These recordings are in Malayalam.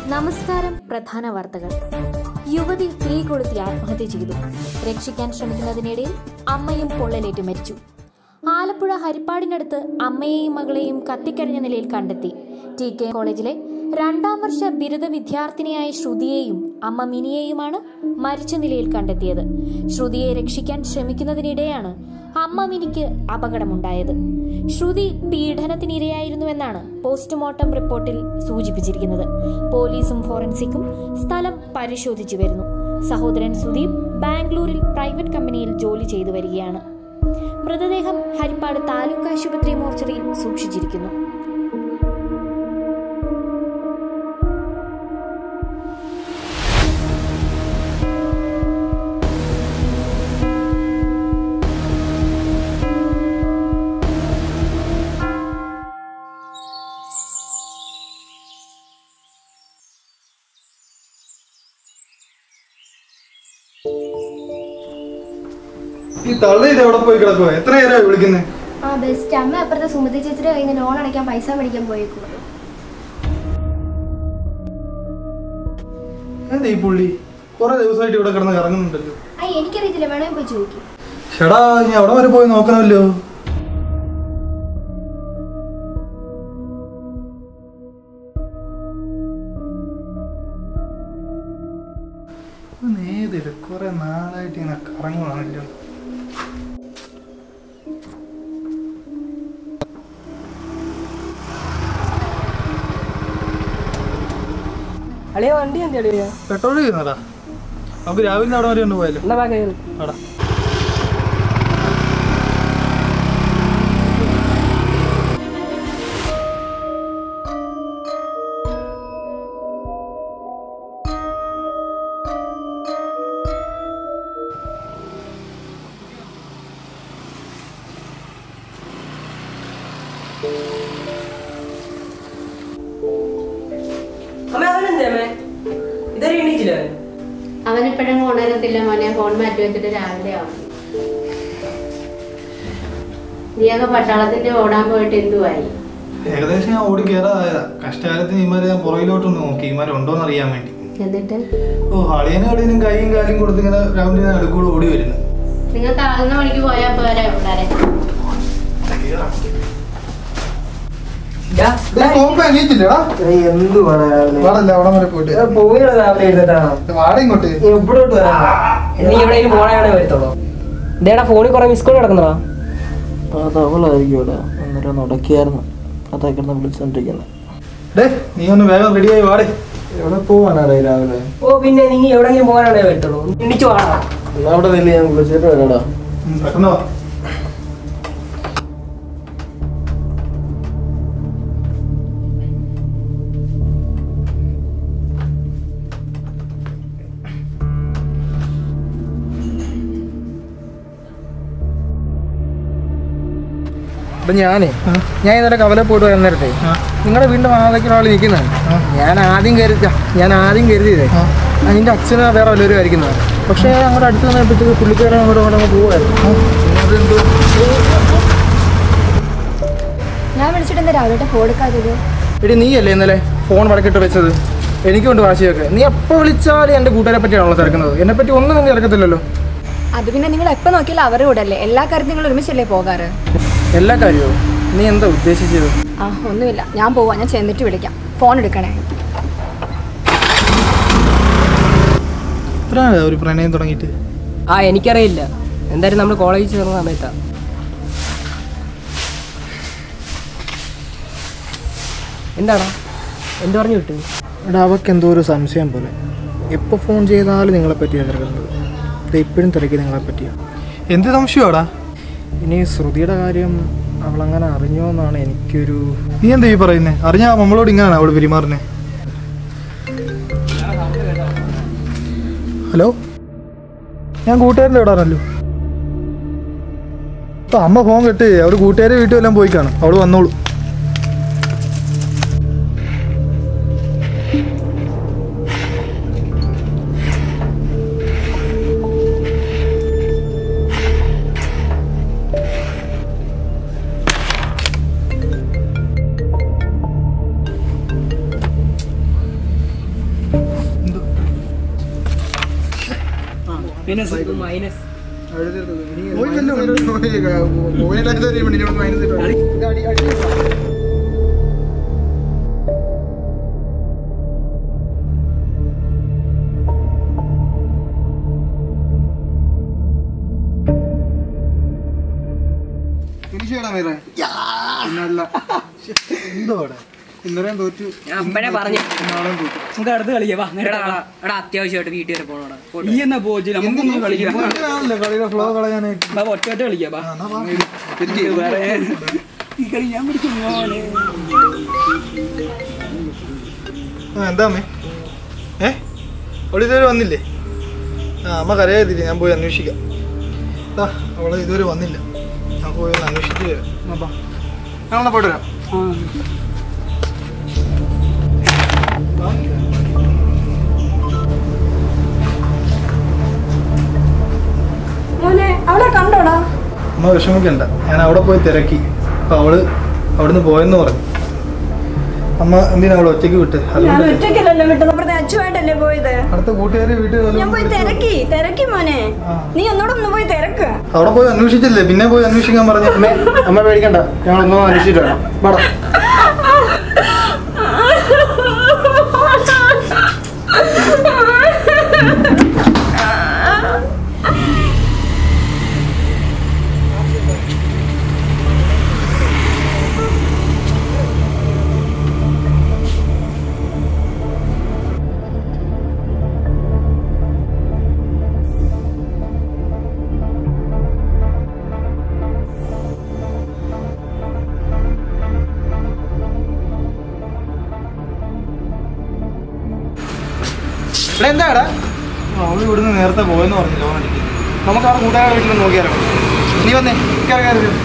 നമസ്കാരം പ്രധാന വാർത്തകൾ യുവതി തീ കൊളുത്തി ആത്മഹത്യ ചെയ്തു രക്ഷിക്കാൻ ശ്രമിക്കുന്നതിനിടയിൽ അമ്മയും പൊള്ളലേറ്റ് മരിച്ചു ആലപ്പുഴ ഹരിപ്പാടിനടുത്ത് അമ്മയെയും മകളെയും കത്തിക്കഴിഞ്ഞ നിലയിൽ കണ്ടെത്തി ടി കെ കോളേജിലെ രണ്ടാം വർഷ ബിരുദ വിദ്യാർത്ഥിനിയായ ശ്രുതിയെയും അമ്മ മിനിയെയുമാണ് മരിച്ച നിലയിൽ കണ്ടെത്തിയത് ശ്രുതിയെ രക്ഷിക്കാൻ ശ്രമിക്കുന്നതിനിടെയാണ് അമ്മ മിനിക്ക് അപകടമുണ്ടായത് ശ്രുതി പീഡനത്തിനിരയായിരുന്നുവെന്നാണ് പോസ്റ്റ്മോർട്ടം റിപ്പോർട്ടിൽ സൂചിപ്പിച്ചിരിക്കുന്നത് പോലീസും ഫോറൻസിക്കും സ്ഥലം പരിശോധിച്ചു വരുന്നു സഹോദരൻ സുദീപ് ബാംഗ്ലൂരിൽ പ്രൈവറ്റ് കമ്പനിയിൽ ജോലി ചെയ്തു വരികയാണ് മൃതദേഹം ഹരിപ്പാട് താലൂക്ക് ആശുപത്രി മോർച്ചറിയിൽ സൂക്ഷിച്ചിരിക്കുന്നു ഈ തള്ളി ഇത് എവിടെ പോയി കിടക്കുവാ എത്ര നേരമായി വിളിക്കുന്നേ ആ ബെസ്റ്റ് അമ്മ അപ്പുറത്തെ സുമതി ചേച്ചിയുടെ കയ്യിൽ നിന്ന് ലോൺ അടയ്ക്കാൻ പൈസ മേടിക്കാൻ പോയേക്കും എന്താ ഈ പുള്ളി കുറെ ദിവസമായിട്ട് ഇവിടെ കിടന്ന് കറങ്ങുന്നുണ്ടല്ലോ ആ എനിക്കറിയത്തില്ല വേണമെങ്കിൽ പോയി ചോദിക്കും ഷടാ ഇനി അവിടെ വരെ പോയി നോക്കണമല്ലോ നേതില് കുറെ നാളായിട്ട് ഇങ്ങനെ കറങ്ങുവാണല്ലോ അളിയ വണ്ടി എന്ത് അളിയ പെട്രോൾ ചെയ്യുന്നടാ നമുക്ക് രാവിലെ അവിടെ വരെ ഒന്ന് പോയാലോ എന്നാ ബാ കയറി അടാ അമ്മ അവനെന്തേ അമ്മേ ഇതൊരു എണീച്ചില്ല അവൻ അവനിപ്പോഴും ഉണരത്തില്ല മോനെ ഫോൺ മാറ്റി വെച്ചിട്ട് രാവിലെ ആവും നീയൊക്കെ പട്ടാളത്തിന്റെ ഓടാൻ പോയിട്ട് എന്തുവായി ഏകദേശം ഞാൻ ഓടി കയറാതായതാ കഷ്ടകാലത്തിന് ഇമാരെ ഞാൻ പുറകിലോട്ടൊന്ന് നോക്കി ഇമാരെ ഉണ്ടോന്ന് അറിയാൻ വേണ്ടി എന്നിട്ട് ഓ അളിയനും അളിയനും കൈയും കാലും കൊടുത്ത് ഇങ്ങനെ രാവിലെ ഞാൻ അടുക്കൂടെ ഓടി വരുന്നു നിങ്ങൾക്ക് ആകുന്ന മണിക്ക് പോയാൽ പോരാ പിള്ളേരെ എണീറ്റില്ലടാ എന്ത് പറയാ വാടല്ല അവിടെ വരെ പോയിട്ട് പോവുകയാണ് രാവിലെ എഴുന്നേറ്റാണോ വാട ഇങ്ങോട്ട് എവിടോട്ട് വരാ നീ എവിടെയെങ്കിലും പോണാണേ വരത്തുള്ളൂ ഇതേടാ ഫോണിൽ കുറെ മിസ് കോൾ കിടക്കുന്നതാ അത് അവളായിരിക്കും ഇവിടെ അന്നേരം നടക്കിയായിരുന്നു അതാ കിടന്ന് വിളിച്ചോണ്ടിരിക്കുന്നത് ഡേ നീ ഒന്ന് വേഗം റെഡിയായി വാടേ എവിടെ പോവാനാടേ രാവിലെ ഓ പിന്നെ നീ എവിടെയെങ്കിലും പോകാനാണേ വരത്തുള്ളൂ എണീച്ചു വാടാ എന്നാ അവിടെ നില്ല ഞാൻ വിളിച്ചിട്ട് വരാടാ പെട്ടെന്ന് വാ അപ്പൊ ഞാനേ ഞാൻ ഇന്നലെ കവല പോയിട്ട് വന്നേരത്തെ നിങ്ങളുടെ വീടിന്റെ വാതയ്ക്കുള്ള ആൾ നിൽക്കുന്നത് ഞാൻ ആദ്യം കരുതി ഞാൻ ആദ്യം കരുതിയതേ അതിന്റെ അച്ഛന് വേറെ വല്ലവരും ആയിരിക്കുന്നത് പക്ഷേ അങ്ങോട്ട് അടുത്ത് വന്നപ്പോഴത്തേക്ക് പുള്ളിക്കാരൻ അങ്ങോട്ട് അങ്ങോട്ട് അങ്ങ് പോവായിരുന്നു അതെന്തോ ഞാൻ വിളിച്ചിട്ട് എന്താ രാവിലെ ഫോൺ എടുക്കാത്തത് എടി നീയല്ലേ ഇന്നലെ ഫോൺ വടക്കിട്ട് വെച്ചത് എനിക്കുണ്ട് വാശിയൊക്കെ നീ എപ്പോൾ വിളിച്ചാലും എൻ്റെ കൂട്ടുകാരെ പറ്റിയാണല്ലോ തിരക്കുന്നത് എന്നെ പറ്റി ഒന്നും നിങ്ങൾ തിരക്കത്തില്ലല്ലോ അത് പിന്നെ നിങ്ങൾ എപ്പോൾ നോക്കിയാലും അവരുടെ കൂടെ അല്ലേ എല്ലാ കാര്യത്തിലും നിങ്ങൾ ഒരുമിച്ചല്ലേ പോകാറ് എല്ലാ കാര്യവും നീ എന്താ ഉദ്ദേശിച്ചത് ആ ഒന്നുമില്ല ഞാൻ പോവാം ഞാൻ ചെന്നിട്ട് വിളിക്കാം ഫോൺ എടുക്കണേ എത്ര ഒരു പ്രണയം തുടങ്ങിയിട്ട് ആ എനിക്കറിയില്ല എന്തായാലും നമ്മൾ കോളേജിൽ ചേർന്ന സമയത്താ എന്താടാ എന്ത് പറഞ്ഞു വിട്ടു എടാ അവൾക്ക് എന്തോ ഒരു സംശയം പോലെ എപ്പോൾ ഫോൺ ചെയ്താലും നിങ്ങളെ പറ്റിയാണ് തിരക്കുന്നത് ഇത് ഇപ്പോഴും തിരക്കി നിങ്ങളെ പറ്റിയാണ് എന്ത് സംശയമാടാ ഇനി ശ്രുതിയുടെ കാര്യം അവളങ്ങനെ അറിഞ്ഞോ എന്നാണ് എനിക്കൊരു നീ എന്താ ഈ പറയുന്നേ അറിഞ്ഞാ നമ്മളോട് ഇങ്ങനെയാണ് അവള് പെരുമാറുന്നേ ഹലോ ഞാൻ കൂട്ടുകാരൻ്റെ ഇവിടെ ആണല്ലോ ഇപ്പൊ അമ്മ ഫോൺ കെട്ട് അവര് കൂട്ടുകാരെ വീട്ടിൽ എല്ലാം പോയി കാണും അവള് വന്നോളൂ മൈനസ് ഇന്നലെയും തോറ്റു ഞാൻ അമ്പനെ പറഞ്ഞു നാളെയും തോറ്റു നമുക്ക് അടുത്ത് കളിക്കാം വാ എടാ എടാ അത്യാവശ്യമായിട്ട് വീട്ടിൽ വരെ പോണോടാ ഈ എന്നാ പോച്ചു നമുക്കൊന്നും കളിക്കാം ആണല്ലോ കളിയുടെ ഫ്ലോ കളയാനായിട്ട് വാ ഒറ്റ ഒറ്റ കളിക്കാം വാ എന്നാ വാ. വേറെ ഈ കളി ഞാൻ പിടിക്കും മോനെ ആ എന്താ അമ്മേ ഏ അവൾ ഇതുവരെ വന്നില്ലേ ആ അമ്മ കരയാതിരി ഞാൻ പോയി അന്വേഷിക്കാം ആ അവള് ഇതുവരെ വന്നില്ല ഞാൻ പോയി ഒന്ന് അന്വേഷിച്ച് വരാം ഞങ്ങളെന്നാ പോയിട്ട് വരാം മോനെ അവളെ കണ്ടോടാ അമ്മ വിഷമിക്കണ്ട ഞാൻ അവിടെ പോയി തിരക്കി അപ്പോൾ അവള് അവിടുന്ന് പോയെന്ന് പറഞ്ഞു അമ്മ എന്തിനാ അവളെ ഒറ്റയ്ക്ക് വിട്ട് ഞാൻ അതുകൊണ്ടല്ലേ ഒറ്റയ്ക്കല്ലല്ലോ വിട്ടത് അപ്പുറത്തെ അച്ചുമായിട്ടല്ലേ പോയത് അടുത്ത കൂട്ടുകാരെ വീട്ടിൽ വല്ലതും ഞാൻ പോയി വിളിച്ചോ? തിരക്കി തിരക്കി മോനെ ആ. നീ ഒന്നുകൂടെ ഒന്ന് പോയി തിരക്ക് അവിടെ പോയി അന്വേഷിച്ചില്ലേ പിന്നെ പോയി അന്വേഷിക്കാൻ പറഞ്ഞു അമ്മേ അമ്മ പേടിക്കണ്ട ഞങ്ങളൊന്നും അന്വേഷിച്ചിട്ട് വരാം വാടാ ഇവിടെ എന്താടാ അവള് ഇവിടുന്ന് നേരത്തെ പോയെന്ന് പറഞ്ഞു ലോൺ അടിക്കാൻ നമുക്ക് അവിടെ കൂട്ടുകാരുടെ വീട്ടിൽ നോക്കിയാലോ നീ വന്നേ കയറി കയറി കയറി.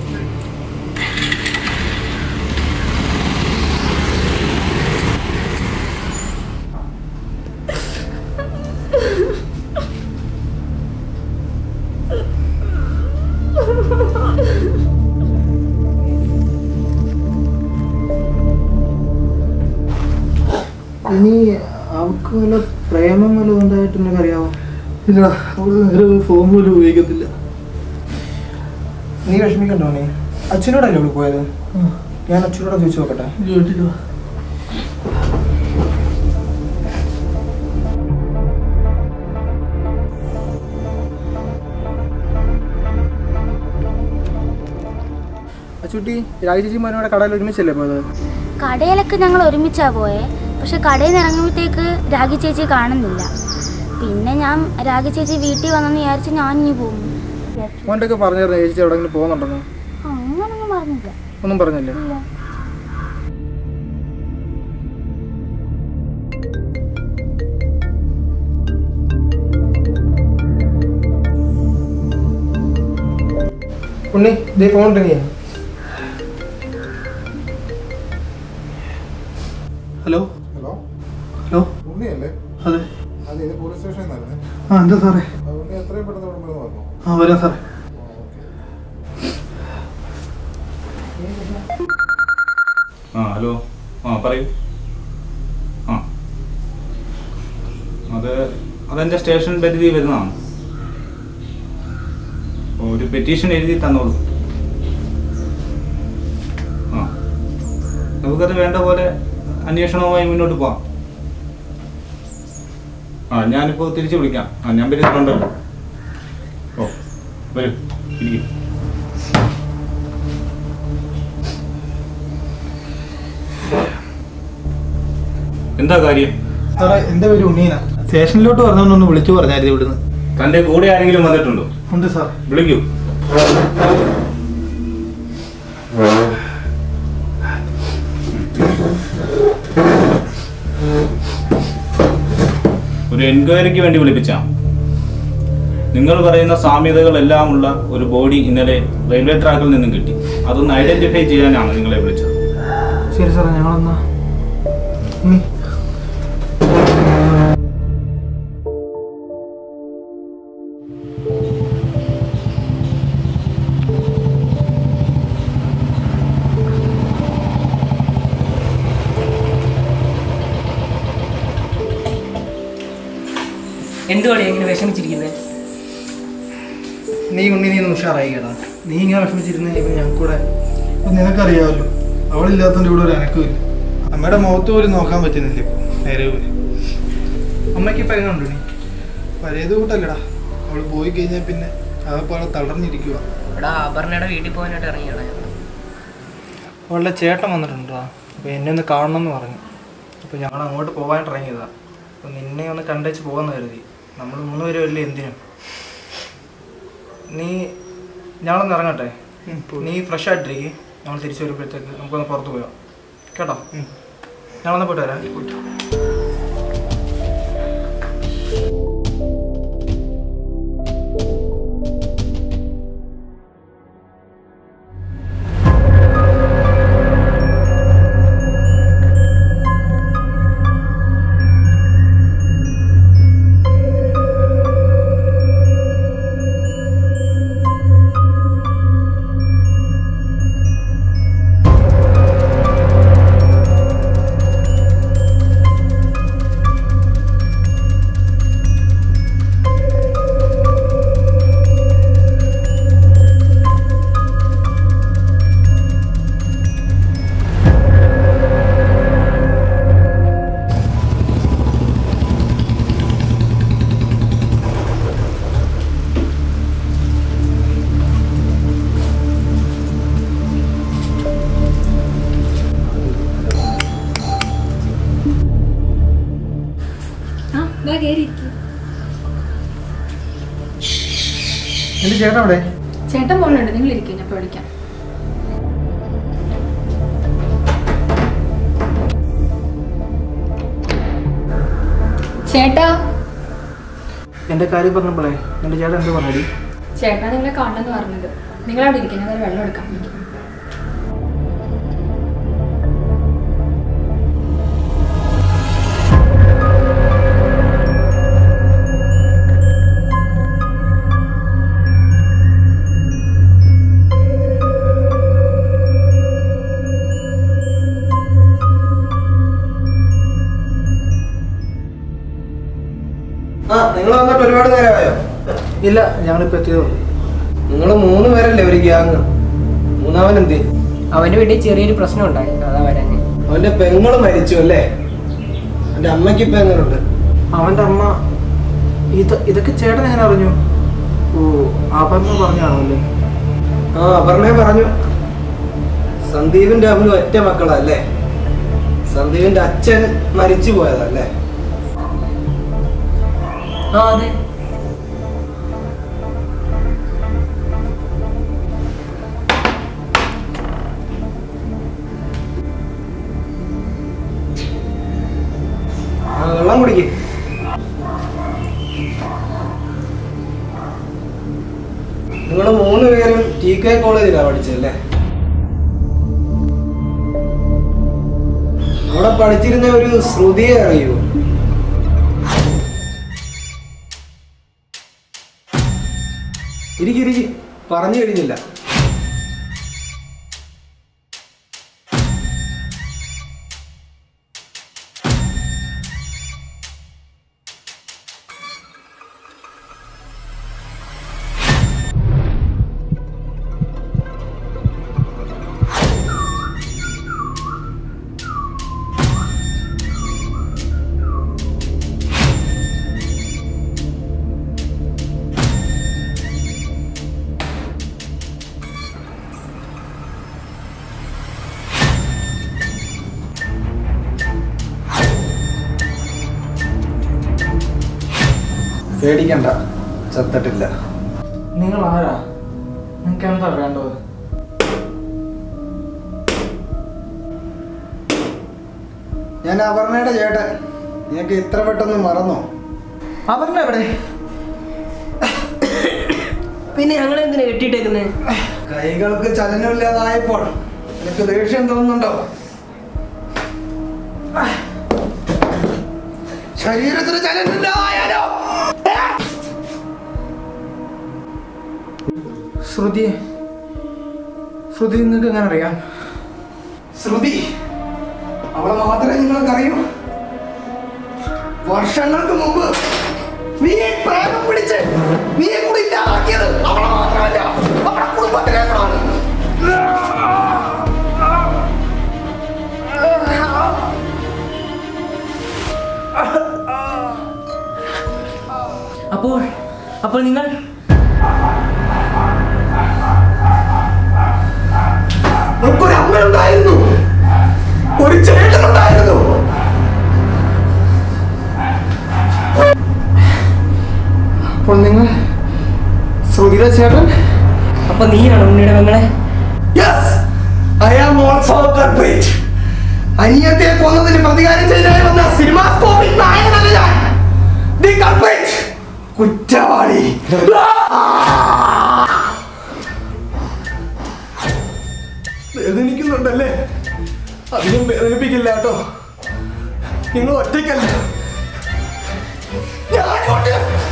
ഇനി അവൾക്ക് വല്ല പ്രേമം വല്ലതും ഉണ്ടായിട്ട് നിനക്ക് അറിയാവോ ഇല്ലടാ അവള് നേരെ ഫോൺ പോലും ഉപയോഗിക്കത്തില്ല നീ വിഷമിക്കണ്ടോ നീ അച്ഛനോടല്ലേ ഇവിടെ പോയത് ഞാൻ അച്ഛനോട് ചോദിച്ചു നോക്കട്ടെ ചോദിച്ചില്ല അച്ചുട്ടി രാജചേച്ചിമാരോടെ കടയിൽ ഒരുമിച്ചല്ലേ പോയത് കടയിലൊക്കെ ഞങ്ങൾ ഒരുമിച്ചാ പോയെ പക്ഷെ കടയിൽ നിന്ന് ഇറങ്ങുമ്പോഴത്തേക്ക് രാഗി ചേച്ചി കാണുന്നില്ല പിന്നെ ഞാൻ രാഗി ചേച്ചി വീട്ടിൽ വന്നെന്ന് വിചാരിച്ച് ഞാൻ ഇനി പോകും മോൻ്റെ ഒക്കെ പറഞ്ഞായിരുന്നു ചേച്ചി എവിടെയെങ്കിലും പോകുന്നുണ്ടെന്ന് അങ്ങനൊന്നും പറഞ്ഞില്ല ഒന്നും പറഞ്ഞില്ലേ ഇല്ല ഉണ്ണി ഇതേ ഫോൺ ഉണ്ടെങ്കിൽ ഹലോ ഹലോ ഹലോ ഉണ്ണിയല്ലേ അതെ അതെ ഇത് പോലീസ് സ്റ്റേഷനിൽ നിന്നല്ലേ ആ എന്താ സാറേ ആ, ഉണ്ണി എത്രയും പെട്ടെന്ന് ഇവിടെ നിന്ന് വന്നു ആ വരാം സാറേ ആ ഹലോ ആ പറയൂ ആ അത് അതെൻ്റെ സ്റ്റേഷൻ പരിധി വരുന്നതാണ് ഒരു പെറ്റീഷൻ എഴുതി തന്നോളൂ ആ നമുക്കത് വേണ്ട പോലെ അന്വേഷണവുമായി മുന്നോട്ട് പോവാം ആ ഞാനിപ്പോൾ തിരിച്ച് വിളിക്കാം ആ ഞാൻ വരുന്നുണ്ടല്ലോ ഓ വരൂ ഇരിക്കും എന്താ കാര്യം സാറേ എൻ്റെ പേര് ഉണ്ണീന സ്റ്റേഷനിലോട്ട് പറഞ്ഞോണ്ടൊന്ന് വിളിച്ചു പറഞ്ഞായിരുന്നു ഇവിടുന്ന് തന്റെ കൂടെ ആരെങ്കിലും വന്നിട്ടുണ്ടോ ഉണ്ട് സാർ വിളിക്കൂ ഒരു എൻക്വയറിക്ക് വേണ്ടി വിളിപ്പിച്ച നിങ്ങൾ പറയുന്ന സാമ്യതകളെല്ലാം ഉള്ള ഒരു ബോഡി ഇന്നലെ റെയിൽവേ ട്രാക്കിൽ നിന്നും കിട്ടി അതൊന്ന് ഐഡന്റിഫൈ ചെയ്യാനാണ് നിങ്ങളെ വിളിച്ചത് ശരി സാറേ ഞങ്ങളെന്നാ ഉണ്ണി എന്തുവാണ് ഇങ്ങനെ വിഷമിച്ചിരിക്കുന്നത് എടി ഉണ്ണി നീ ഒന്ന് ഉഷാറായി കേട്ടോ നീ ഇങ്ങനെ വിഷമിച്ചിരുന്ന് ഇപ്പം ഞങ്ങൾക്ക് കൂടെ അപ്പൊ നിനക്കറിയാമല്ലോ അവളില്ലാത്തതിന്റെ ഇവിടെ ഒരു അനക്കമില്ല അമ്മയുടെ മുഖത്ത് പോലും നോക്കാൻ പറ്റുന്നില്ല ഇപ്പൊ നേരെ പോയി അമ്മയ്ക്ക് ഇപ്പം എങ്ങനെയുണ്ട് ഉണ്ണി പഴയത് കൂട്ടല്ലടാ അവള് പോയി കഴിഞ്ഞാൽ പിന്നെ അതപ്പോൾ തളർന്നിരിക്കുക എടാ അപർണയുടെ വീട്ടിൽ പോകാനായിട്ട് ഇറങ്ങിയടാ അവളുടെ ചേട്ടൻ വന്നിട്ടുണ്ടോ അപ്പോൾ എന്നെ ഒന്ന് കാണണം എന്ന് പറഞ്ഞു അപ്പോൾ ഞങ്ങൾ അങ്ങോട്ട് പോകാനായിട്ട് ഇറങ്ങിയതാ അപ്പോൾ നിന്നെ ഒന്ന് കണ്ടേച്ച് പോകാമെന്ന് കരുതി നമ്മൾ മൂന്ന് പേരും അല്ലേ എന്തിനും നീ ഞങ്ങളൊന്ന് ഇറങ്ങട്ടെ നീ ഫ്രഷ് ആയിട്ടിരിക്കും ഞങ്ങൾ തിരിച്ചു വരുമ്പോഴത്തേക്ക് നമുക്കൊന്ന് പുറത്ത് പോയാം കേട്ടോ ഞങ്ങളൊന്ന് പോയിട്ട് വരാം എൻ്റെ ചേട്ടൻ അവിടെ ചേട്ടൻ മോളുണ്ട് നിങ്ങൾ ഇരിക്കും ഞാൻ ഇപ്പൊ വിളിക്കാം ചേട്ടാ എൻ്റെ കാര്യം പറഞ്ഞപ്പോഴേ എൻ്റെ ചേട്ടൻ എന്ത് പറഞ്ഞടി ചേട്ടാ നിങ്ങളെ കാണണമെന്ന് പറഞ്ഞത് നിങ്ങൾ അവിടെ ഇരിക്കും ഞാൻ ഒരു വെള്ളം എടുക്കാം ആ നിങ്ങൾ വന്നിട്ട് ഒരുപാട് നേരമായോ ഇല്ല ഞങ്ങളിപ്പോൾ എത്തിയതേ നിങ്ങൾ മൂന്ന് പേരല്ലേ ഒരു ഗ്യാങ് മൂന്നാമൻ എന്തി അവന്റെ വീട്ടിൽ ചെറിയൊരു പ്രശ്നം ഉണ്ടായി അതാ വരാന് അവന്റെ പെങ്ങള് മരിച്ചു അല്ലേ അവന്റെ അമ്മയ്ക്ക് ഇപ്പൊ എങ്ങനെയുണ്ട് അവൻ്റെ അമ്മ ഇത് ഇതൊക്കെ ചേട്ടൻ എങ്ങനെ അറിഞ്ഞു ഓ അപർണ പറഞ്ഞാണോ അല്ലേ ആ അപർണേ പറഞ്ഞു സന്ദീപിന്റെ അവന് ഒറ്റ മക്കളാ അല്ലേ സന്ദീപിന്റെ അച്ഛൻ മരിച്ചു പോയതല്ലേ ആ അതെ ആ വെള്ളം കുടിക്കും നിങ്ങൾ മൂന്ന് പേരും ടി കെ കോളേജിലാണ് പഠിച്ചല്ലേ അവിടെ പഠിച്ചിരുന്ന ഒരു ശ്രുതിയെ അറിയൂ ഇരിക്കിരിക്കി പറഞ്ഞു കഴിഞ്ഞില്ല പേടിക്കണ്ട ചത്തിട്ടില്ല നിങ്ങൾ ആരാ നിങ്ങൾക്ക് എന്താ വേണ്ടത് ഞാൻ അപർണയുടെ ചേട്ടൻ നിനക്ക് ഇത്ര പെട്ടെന്ന് മറന്നോ അപർണ എവിടെ പിന്നെ ഞങ്ങൾ എന്തിനാ കെട്ടിയിട്ടേക്കുന്നത് കൈകൾക്ക് ചലനമില്ലാതായപ്പോൾ നിനക്ക് ദേഷ്യം തോന്നുന്നുണ്ടോ ശരീരത്തിന് ചലനമില്ലാതായാലോ ശ്രുതി ശ്രുതി നിങ്ങൾക്ക് എങ്ങനെ അറിയാം ശ്രുതി അവളെ മാത്രമേ നിങ്ങൾക്ക് അറിയൂ വർഷങ്ങൾക്ക് മുമ്പ് നീ ഈ പ്രേമം പിടിച്ച് നീ കൂടി ഇല്ലാതാക്കിയത് അവളെ മാത്രമല്ല അവളുടെ കുടുംബത്തിനെ കൂടാണ് അപ്പോൾ അപ്പോൾ നിങ്ങൾ നമുക്കൊരു അമ്മയുണ്ടായിരുന്നു ഒരു ചേട്ടനുണ്ടായിരുന്നു അപ്പോൾ നിങ്ങൾ ശ്രുതിയുടെ ചേട്ടൻ അപ്പൊ നീയാണോ ഉണ്ണിയുടെ പെങ്ങളെ yes I am also culprit അനിയത്തെ കൊന്നതിന് പ്രതികാരം ചെയ്യാനായി വന്ന സിനിമാ സ്കോപ്പിൽ നായകനല്ല ഞാൻ ദി കൾപ്രിറ്റ് കുറ്റവാളി വേദനിക്കുന്നുണ്ടല്ലേ അധികം വേദനിപ്പിക്കില്ല കേട്ടോ നിങ്ങൾ ഒറ്റയ്ക്കല്ല ഞാനുണ്ട്